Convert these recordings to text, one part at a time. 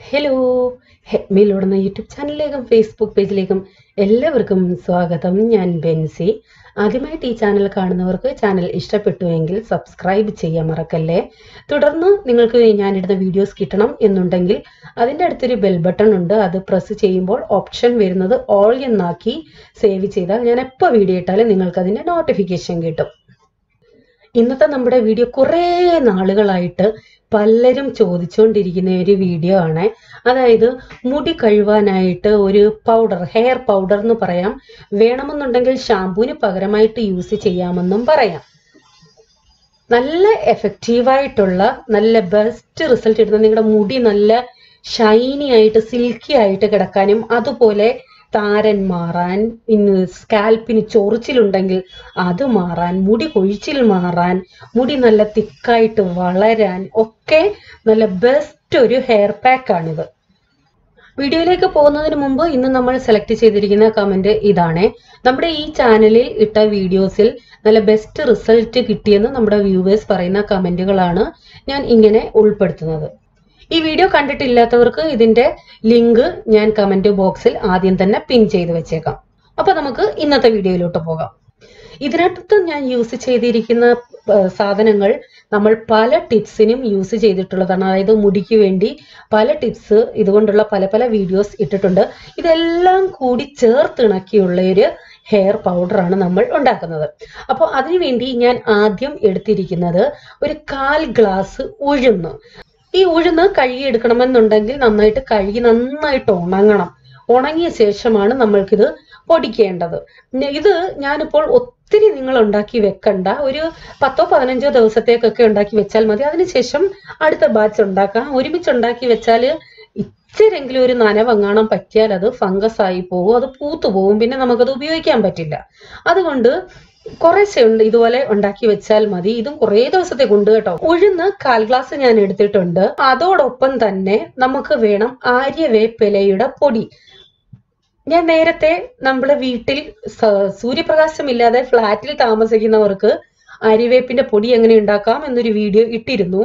hello ഹെഡ്മിയിലോടുന്ന YouTube ചാനലിലേക്കും Facebook പേജിലേക്കും എല്ലാവർക്കും സ്വാഗതം ഞാൻ ബെൻസി ആദ്യമായിട്ട് ഈ ചാനൽ കാണുന്നവർക്ക് ചാനൽ ഇഷ്ടപ്പെട്ടുവെങ്കിൽ സബ്സ്ക്രൈബ് ചെയ്യാൻ മറക്കല്ലേ തുടർന്ന് നിങ്ങൾക്ക് ഞാനിടുന്ന വീഡിയോസ് കിട്ടണം എന്നുണ്ടെങ്കിൽ അതിൻ്റെ അടുത്തൊരു ബെൽ ബട്ടൺ ഉണ്ട് അത് പ്രസ് ചെയ്യുമ്പോൾ ഓപ്ഷൻ വരുന്നത് ഓൾ എന്നാക്കി സേവ് ചെയ്താൽ ഞാൻ എപ്പോൾ വീഡിയോ ഇട്ടാലും നിങ്ങൾക്ക് അതിൻ്റെ നോട്ടിഫിക്കേഷൻ കിട്ടും ഇന്നത്തെ നമ്മുടെ വീഡിയോ കുറേ നാളുകളായിട്ട് പലരും ചോദിച്ചുകൊണ്ടിരിക്കുന്ന ഒരു വീഡിയോ ആണ് അതായത് മുടി കഴുവാനായിട്ട് ഒരു പൗഡർ ഹെയർ പൗഡർ എന്ന് പറയാം വേണമെന്നുണ്ടെങ്കിൽ ഷാമ്പൂവിന് പകരമായിട്ട് യൂസ് ചെയ്യാമെന്നും പറയാം നല്ല എഫക്റ്റീവായിട്ടുള്ള നല്ല ബെസ്റ്റ് റിസൾട്ട് ഇടുന്ന നിങ്ങളുടെ മുടി നല്ല ഷൈനി ആയിട്ട് സിൽക്കി ആയിട്ട് കിടക്കാനും അതുപോലെ താരൻ മാറാൻ ഇന്ന് സ്കാൽപ്പിന് ചൊറിച്ചിലുണ്ടെങ്കിൽ അത് മാറാൻ മുടി കൊഴിച്ചിൽ മാറാൻ മുടി നല്ല തിക്കായിട്ട് വളരാൻ ഒക്കെ നല്ല ബെസ്റ്റ് ഒരു ഹെയർ പാക്ക് ആണിത് വീഡിയോയിലേക്ക് പോകുന്നതിന് മുമ്പ് ഇന്ന് നമ്മൾ സെലക്ട് ചെയ്തിരിക്കുന്ന കമന്റ് ഇതാണ് നമ്മുടെ ഈ ചാനലിൽ ഇട്ട വീഡിയോസിൽ നല്ല ബെസ്റ്റ് റിസൾട്ട് കിട്ടിയെന്ന് നമ്മുടെ വ്യൂവേഴ്സ് പറയുന്ന കമന്റുകളാണ് ഞാൻ ഇങ്ങനെ ഉൾപ്പെടുത്തുന്നത് ഈ വീഡിയോ കണ്ടിട്ടില്ലാത്തവർക്ക് ഇതിന്റെ ലിങ്ക് ഞാൻ കമന്റ് ബോക്സിൽ ആദ്യം തന്നെ പിൻ ചെയ്ത് വെച്ചേക്കാം അപ്പൊ നമുക്ക് ഇന്നത്തെ വീഡിയോയിലോട്ട് പോകാം ഇതിനകത്ത് ഞാൻ യൂസ് ചെയ്തിരിക്കുന്ന ഏഹ്, സാധനങ്ങൾ നമ്മൾ പല ടിപ്സിനും യൂസ് ചെയ്തിട്ടുള്ളതാണ് അതായത് മുടിക്ക് വേണ്ടി പല ടിപ്സ് ഇതുകൊണ്ടുള്ള പല പല വീഡിയോസ് ഇട്ടിട്ടുണ്ട് ഇതെല്ലാം കൂടി ചേർത്തിണക്കിയുള്ള ഒരു ഹെയർ പൗഡറാണ് നമ്മൾ ഉണ്ടാക്കുന്നത് അപ്പോൾ അതിനുവേണ്ടി ഞാൻ ആദ്യം എടുത്തിരിക്കുന്നത് ഒരു കാൽ ഗ്ലാസ് ഉഴുന്ന് ഈ ഉഴുന്ന് കഴുകിയെടുക്കണമെന്നുണ്ടെങ്കിൽ നന്നായിട്ട് കഴുകി നന്നായിട്ട് ഉണങ്ങണം ഉണങ്ങിയ ശേഷമാണ് നമ്മൾക്കിത് പൊടിക്കേണ്ടത് ഞ- ഇത് ഞാനിപ്പോൾ ഒത്തിരി നിങ്ങൾ ഉണ്ടാക്കി വെക്കണ്ട ഒരു പത്തോ പതിനഞ്ചോ ദിവസത്തേക്കൊക്കെ ഉണ്ടാക്കി വെച്ചാൽ മതി അതിനുശേഷം അടുത്ത ബാച്ച് ഉണ്ടാക്കാം ഒരുമിച്ച് ഉണ്ടാക്കി വെച്ചാൽ ഇച്ചിരെങ്കിലും ഒരു നനവങ്ങാണം പറ്റിയാൽ അത് ഫംഗസ് ആയി പോകും അത് പൂത്തു പോകും പിന്നെ നമുക്കത് ഉപയോഗിക്കാൻ പറ്റില്ല അതുകൊണ്ട് കുറേശ്ശെ ഉണ്ട് ഇതുപോലെ ഉണ്ടാക്കി വെച്ചാൽ മതി ഇതും കുറേ ദിവസത്തേക്ക് ഉണ്ട് കേട്ടോ ഉഴുന്ന് കാൽ ഗ്ലാസ് ഞാൻ എടുത്തിട്ടുണ്ട് അതോടൊപ്പം തന്നെ നമുക്ക് വേണം ആര്യവേപ്പിലയുടെ പൊടി ഞാൻ നേരത്തെ നമ്മുടെ വീട്ടിൽ സ- സൂര്യപ്രകാശമില്ലാതെ ഫ്ലാറ്റിൽ താമസിക്കുന്നവർക്ക് അരിവേപ്പിന്റെ പൊടി എങ്ങനെ ഉണ്ടാക്കാം എന്നൊരു വീഡിയോ ഇട്ടിരുന്നു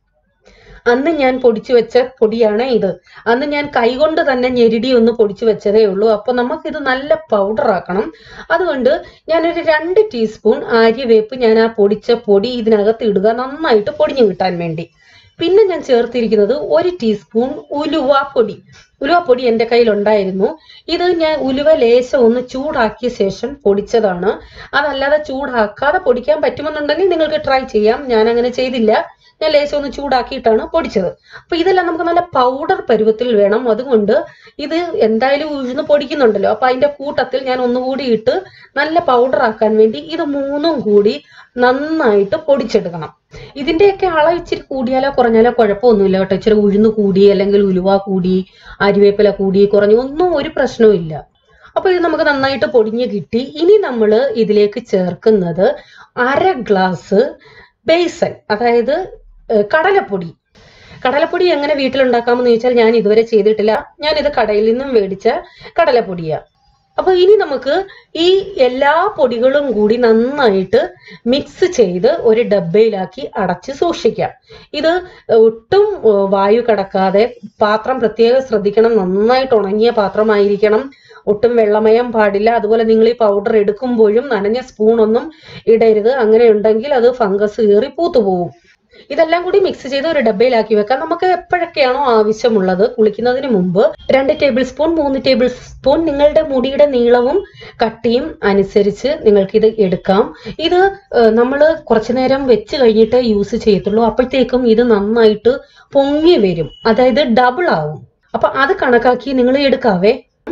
അന്ന് ഞാൻ പൊടിച്ചു വെച്ച പൊടിയാണ് ഇത് അന്ന് ഞാൻ കൈകൊണ്ട് തന്നെ ഞെരിടി ഒന്ന് പൊടിച്ചു വെച്ചതേ ഉള്ളൂ അപ്പൊ നമുക്കിത് നല്ല പൗഡർ ആക്കണം അതുകൊണ്ട് ഞാനൊരു രണ്ട് ടീസ്പൂൺ ആര്യവേപ്പ് ഞാൻ ആ പൊടിച്ച പൊടി ഇതിനകത്ത് ഇടുക നന്നായിട്ട് പൊടിഞ്ഞു കിട്ടാൻ വേണ്ടി പിന്നെ ഞാൻ ചേർത്തിരിക്കുന്നത് ഒരു ടീസ്പൂൺ ഉലുവ പൊടി ഉലുവ പൊടി എൻ്റെ കയ്യിൽ ഉണ്ടായിരുന്നു ഇത് ഞാൻ ഉലുവ ലേശം ഒന്ന് ചൂടാക്കിയ ശേഷം പൊടിച്ചതാണ് അതല്ലാതെ ചൂടാക്കാതെ പൊടിക്കാൻ പറ്റുമെന്നുണ്ടെങ്കിൽ നിങ്ങൾക്ക് ട്രൈ ചെയ്യാം ഞാൻ അങ്ങനെ ചെയ്തില്ല ഞാൻ ലേശം ഒന്ന് ചൂടാക്കിയിട്ടാണ് പൊടിച്ചത് അപ്പൊ ഇതെല്ലാം നമുക്ക് നല്ല പൗഡർ പരുവത്തിൽ വേണം അതുകൊണ്ട് ഇത് എന്തായാലും ഉഴുന്ന് പൊടിക്കുന്നുണ്ടല്ലോ അപ്പൊ അതിന്റെ കൂട്ടത്തിൽ ഞാൻ ഒന്നുകൂടി ഇട്ട് നല്ല പൗഡർ ആക്കാൻ വേണ്ടി ഇത് മൂന്നും കൂടി നന്നായിട്ട് പൊടിച്ചെടുക്കണം ഇതിന്റെയൊക്കെ അളവ് ഇച്ചിരി കൂടിയാലോ കുറഞ്ഞാലോ കുഴപ്പമൊന്നുമില്ല കേട്ടോ ഇച്ചിരി ഉഴുന്ന് കൂടി അല്ലെങ്കിൽ ഉലുവ കൂടി അരിവേപ്പില കൂടി കുറഞ്ഞു ഒന്നും ഒരു പ്രശ്നവും ഇല്ല അപ്പൊ ഇത് നമുക്ക് നന്നായിട്ട് പൊടിഞ്ഞ് കിട്ടി ഇനി നമ്മൾ ഇതിലേക്ക് ചേർക്കുന്നത് അര ഗ്ലാസ് ബേസൻ അതായത് ഏഹ്, കടലപ്പൊടി കടലപ്പൊടി എങ്ങനെ വീട്ടിലുണ്ടാക്കാമെന്ന് ചോദിച്ചാൽ ഞാൻ ഇതുവരെ ചെയ്തിട്ടില്ല ഞാൻ ഇത് കടയിൽ നിന്നും മേടിച്ച കടലപ്പൊടിയാ അപ്പൊ ഇനി നമുക്ക് ഈ എല്ലാ പൊടികളും കൂടി നന്നായിട്ട് മിക്സ് ചെയ്ത് ഒരു ഡബ്ബയിലാക്കി അടച്ച് സൂക്ഷിക്കാം ഇത് ഒട്ടും ഏഹ്, വായു കടക്കാതെ പാത്രം പ്രത്യേകം ശ്രദ്ധിക്കണം നന്നായിട്ട് ഉണങ്ങിയ പാത്രമായിരിക്കണം ഒട്ടും വെള്ളമയം പാടില്ല അതുപോലെ നിങ്ങൾ ഈ പൗഡർ എടുക്കുമ്പോഴും നനഞ്ഞ സ്പൂൺ ഒന്നും ഇടരുത് അങ്ങനെ ഉണ്ടെങ്കിൽ അത് ഫംഗസ് കയറി പൂത്തുപോകും ഇതെല്ലാം കൂടി മിക്സ് ചെയ്ത് ഒരു ഡബ്ബയിലാക്കി വെക്കാം നമുക്ക് എപ്പോഴൊക്കെയാണോ ആവശ്യമുള്ളത് കുളിക്കുന്നതിന് മുമ്പ് രണ്ട് ടേബിൾ സ്പൂൺ മൂന്ന് ടേബിൾ സ്പൂൺ നിങ്ങളുടെ മുടിയുടെ നീളവും കട്ടിയും അനുസരിച്ച് നിങ്ങൾക്ക് ഇത് എടുക്കാം ഇത് നമ്മൾ കുറച്ചു നേരം വെച്ച് കഴിഞ്ഞിട്ട് യൂസ് ചെയ്യത്തുള്ളൂ അപ്പോഴത്തേക്കും ഇത് നന്നായിട്ട് പൊങ്ങി വരും അതായത് ഡബിൾ ആവും അപ്പൊ അത് കണക്കാക്കി നിങ്ങൾ എടുക്കാവേ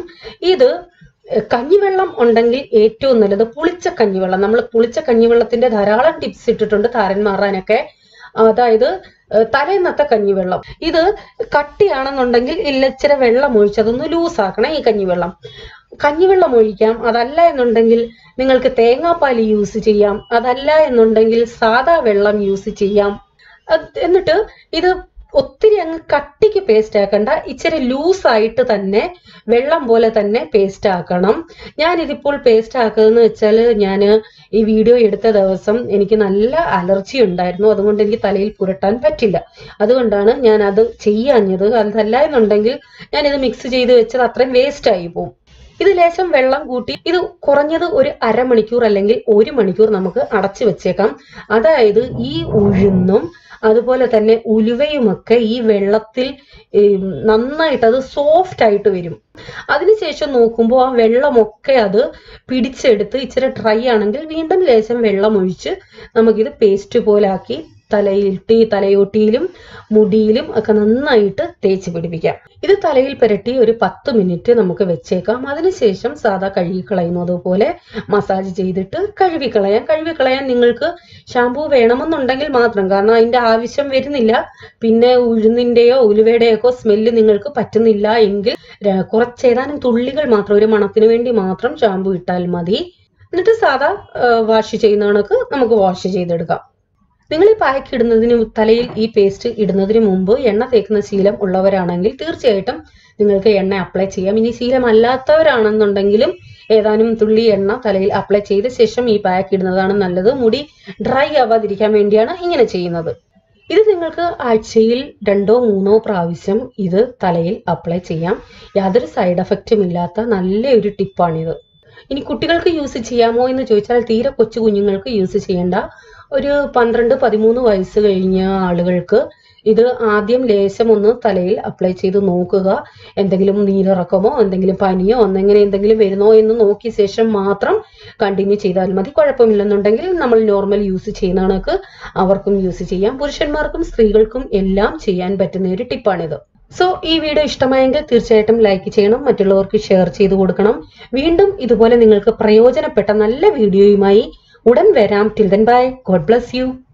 ഇത് കഞ്ഞിവെള്ളം ഉണ്ടെങ്കിൽ ഏറ്റവും നല്ലത് പുളിച്ച കഞ്ഞിവെള്ളം നമ്മൾ പുളിച്ച കഞ്ഞിവെള്ളത്തിന്റെ ധാരാളം ടിപ്സ് ഇട്ടിട്ടുണ്ട് താരൻ മാറാനൊക്കെ അതായത് ഏഹ്, തലേന്നത്തെ കഞ്ഞിവെള്ളം ഇത് കട്ടിയാണെന്നുണ്ടെങ്കിൽ ഇല്ല ഇച്ചിരി വെള്ളം ഒഴിച്ച് അതൊന്ന് ലൂസാക്കണം ഈ കഞ്ഞിവെള്ളം കഞ്ഞിവെള്ളം ഒഴിക്കാം അതല്ല എന്നുണ്ടെങ്കിൽ നിങ്ങൾക്ക് തേങ്ങാപ്പാൽ യൂസ് ചെയ്യാം അതല്ല എന്നുണ്ടെങ്കിൽ സാദാ വെള്ളം യൂസ് ചെയ്യാം അത് എന്നിട്ട് ഇത് ഒത്തിരി അങ്ങ് കട്ടിക്ക് പേസ്റ്റ് ആക്കണ്ട ഇച്ചിരി ലൂസായിട്ട് തന്നെ വെള്ളം പോലെ തന്നെ പേസ്റ്റ് ആക്കണം ഞാനിതിപ്പോൾ പേസ്റ്റ് ആക്കുന്നതെന്ന് വെച്ചാൽ ഞാൻ ഈ വീഡിയോ എടുത്ത ദിവസം എനിക്ക് നല്ല അലർജി ഉണ്ടായിരുന്നു അതുകൊണ്ട് എനിക്ക് തലയിൽ പുരട്ടാൻ പറ്റില്ല അതുകൊണ്ടാണ് ഞാൻ അത് ചെയ്യാഞ്ഞത് അതല്ല എന്നുണ്ടെങ്കിൽ ഞാനിത് മിക്സ് ചെയ്ത് വെച്ചത് അത്രയും വേസ്റ്റ് ആയി പോകും ഇത് ലേശം വെള്ളം കൂട്ടി ഇത് കുറഞ്ഞത് ഒരു അരമണിക്കൂർ അല്ലെങ്കിൽ ഒരു മണിക്കൂർ നമുക്ക് അടച്ചു വെച്ചേക്കാം അതായത് ഈ ഉഴുന്നും അതുപോലെ തന്നെ ഉലുവയുമൊക്കെ ഈ വെള്ളത്തിൽ ഏം, നന്നായിട്ട് അത് സോഫ്റ്റ് ആയിട്ട് വരും അതിനുശേഷം നോക്കുമ്പോൾ ആ വെള്ളമൊക്കെ അത് പിടിച്ചെടുത്ത് ഇച്ചിരി ഡ്രൈ ആണെങ്കിൽ വീണ്ടും ലേശം വെള്ളം ഒഴിച്ച് നമുക്കിത് പേസ്റ്റ് പോലാക്കി തലയിലിട്ട് ഈ തലയോട്ടിയിലും മുടിയിലും ഒക്കെ നന്നായിട്ട് തേച്ച് പിടിപ്പിക്കാം ഇത് തലയിൽ പുരട്ടി ഒരു പത്ത് മിനിറ്റ് നമുക്ക് വെച്ചേക്കാം അതിനുശേഷം സാധാ കഴുകിക്കളയുന്നത് പോലെ മസാജ് ചെയ്തിട്ട് കഴുകിക്കളയാം കഴുകിക്കളയാൻ നിങ്ങൾക്ക് ഷാമ്പൂ വേണമെന്നുണ്ടെങ്കിൽ മാത്രം കാരണം അതിന്റെ ആവശ്യം വരുന്നില്ല പിന്നെ ഉഴുന്നിന്റെയോ ഉലുവയുടെയൊക്കെ സ്മെല്ല് നിങ്ങൾക്ക് പറ്റുന്നില്ല എങ്കിൽ ര- കുറച്ചേതാനും തുള്ളികൾ മാത്രം ഒരു മണത്തിന് വേണ്ടി മാത്രം ഷാമ്പൂ ഇട്ടാൽ മതി എന്നിട്ട് സാധാ വാഷ് ചെയ്യുന്ന കണക്ക് നമുക്ക് വാഷ് ചെയ്തെടുക്കാം നിങ്ങൾ ഈ പായ്ക്ക് ഇടുന്നതിന് തലയിൽ ഈ പേസ്റ്റ് ഇടുന്നതിന് മുമ്പ് എണ്ണ തേക്കുന്ന ശീലം ഉള്ളവരാണെങ്കിൽ തീർച്ചയായിട്ടും നിങ്ങൾക്ക് എണ്ണ അപ്ലൈ ചെയ്യാം ഇനി ശീലമല്ലാത്തവരാണെന്നുണ്ടെങ്കിലും ഏതാനും തുള്ളി എണ്ണ തലയിൽ അപ്ലൈ ചെയ്ത ശേഷം ഈ പാക്ക് ഇടുന്നതാണ് നല്ലത് മുടി ഡ്രൈ ആവാതിരിക്കാൻ വേണ്ടിയാണ് ഇങ്ങനെ ചെയ്യുന്നത് ഇത് നിങ്ങൾക്ക് ആഴ്ചയിൽ രണ്ടോ മൂന്നോ പ്രാവശ്യം ഇത് തലയിൽ അപ്ലൈ ചെയ്യാം യാതൊരു സൈഡ് എഫക്റ്റും ഇല്ലാത്ത നല്ലൊരു ടിപ്പാണിത് ഇനി കുട്ടികൾക്ക് യൂസ് ചെയ്യാമോ എന്ന് ചോദിച്ചാൽ തീരെ കൊച്ചു കുഞ്ഞുങ്ങൾക്ക് യൂസ് ചെയ്യേണ്ട ഒരു പന്ത്രണ്ട് പതിമൂന്ന് വയസ്സ് കഴിഞ്ഞ ആളുകൾക്ക് ഇത് ആദ്യം ലേശം ഒന്ന് തലയിൽ അപ്ലൈ ചെയ്ത് നോക്കുക എന്തെങ്കിലും നീരിറക്കമോ എന്തെങ്കിലും പനിയോ അങ്ങനെ എന്തെങ്കിലും വരുന്നോ എന്ന് നോക്കിയ ശേഷം മാത്രം കണ്ടിന്യൂ ചെയ്താൽ മതി കുഴപ്പമില്ലെന്നുണ്ടെങ്കിൽ നമ്മൾ നോർമൽ യൂസ് ചെയ്യുന്ന കണക്ക് അവർക്കും യൂസ് ചെയ്യാം പുരുഷന്മാർക്കും സ്ത്രീകൾക്കും എല്ലാം ചെയ്യാൻ പറ്റുന്ന ഒരു ടിപ്പാണിത് സോ ഈ വീഡിയോ ഇഷ്ടമായെങ്കിൽ തീർച്ചയായിട്ടും ലൈക്ക് ചെയ്യണം മറ്റുള്ളവർക്ക് ഷെയർ ചെയ്ത് കൊടുക്കണം വീണ്ടും ഇതുപോലെ നിങ്ങൾക്ക് പ്രയോജനപ്പെട്ട നല്ല വീഡിയോയുമായി ഉടൻ വരാം till then bye God bless U